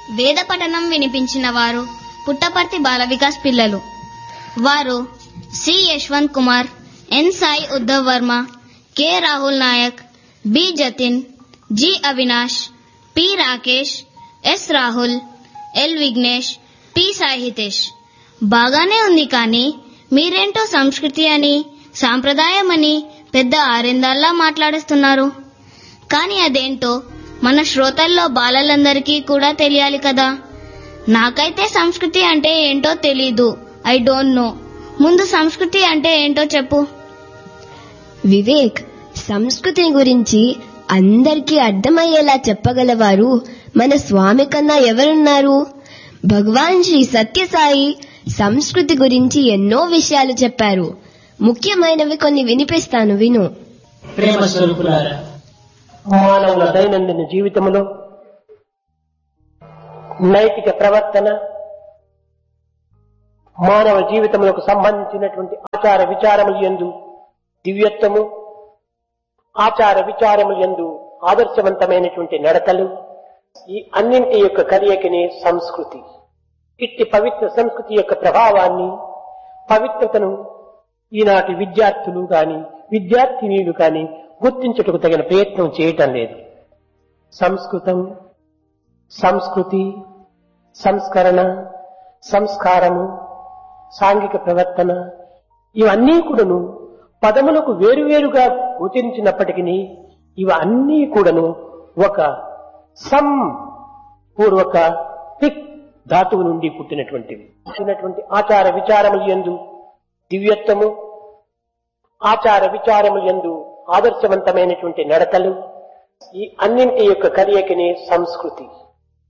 వేద పఠనం వినిపించిన వారు పుట్టపర్తి బాల వికాస్ పిల్లలు వారు C Yashwanth Kumar N Sai Uddhav Varma K Rahul Nayak B Jatin G Avinash P Rakesh S Rahul L Vignesh P Sai Hitesh బాగానే ఉంది కానీ మీరేంటో సంస్కృతి అని సాంప్రదాయం అని పెద్ద ఆరిందాల్లా మాట్లాడుతున్నారు కానీ అదేంటో మన శ్రోతల్లో బాలలందరికీ కూడా తెలియాలి కదా నాకైతే సంస్కృతి అంటే ఏంటో తెలీదు ఐ డోంట్ నో ముందు సంస్కృతి అంటే ఏంటో చెప్పు వివేక్ సంస్కృతి గురించి అందరికీ అర్థమయ్యేలా చెప్పగలవారు మన స్వామి కన్నా ఎవరున్నారు భగవాన్ శ్రీ సత్యసాయి సంస్కృతి గురించి ఎన్నో విషయాలు చెప్పారు ముఖ్యమైనవి కొన్ని వినిపిస్తాను విను ప్రేమ స్వరూపులారా మానవుల దైనందిన జీవితంలో నైతిక ప్రవర్తన మానవ జీవితములకు సంబంధించినటువంటి ఆచార విచారములు ఎందు దివ్యత్వము ఆచార విచారములు ఎందు ఆదర్శవంతమైనటువంటి నడతలు ఈ అన్నింటి యొక్క కలయికనే సంస్కృతి ఇట్టి పవిత్ర సంస్కృతి యొక్క ప్రభావాన్ని పవిత్రతను ఈనాటి విద్యార్థులు గాని విద్యార్థినీలు కాని గుర్తించుటకు తగిన ప్రయత్నం చేయటం లేదు సంస్కృతం సంస్కృతి సంస్కరణ సంస్కారము సాంఘిక ప్రవర్తన ఇవన్నీ కూడాను పదములకు వేరువేరుగా గోచరించినప్పటికీ ఇవన్నీ కూడాను ఒక సం పూర్వక తిక్ ధాతువు నుండి పుట్టినటువంటివి పుట్టినటువంటి ఆచార విచారములు ఎందు దివ్యత్వము ఆచార విచారములు ఎందు ఆదర్శవంతమైనటువంటి నడతలు ఈ అన్నింటి యొక్క కలయికనే సంస్కృతి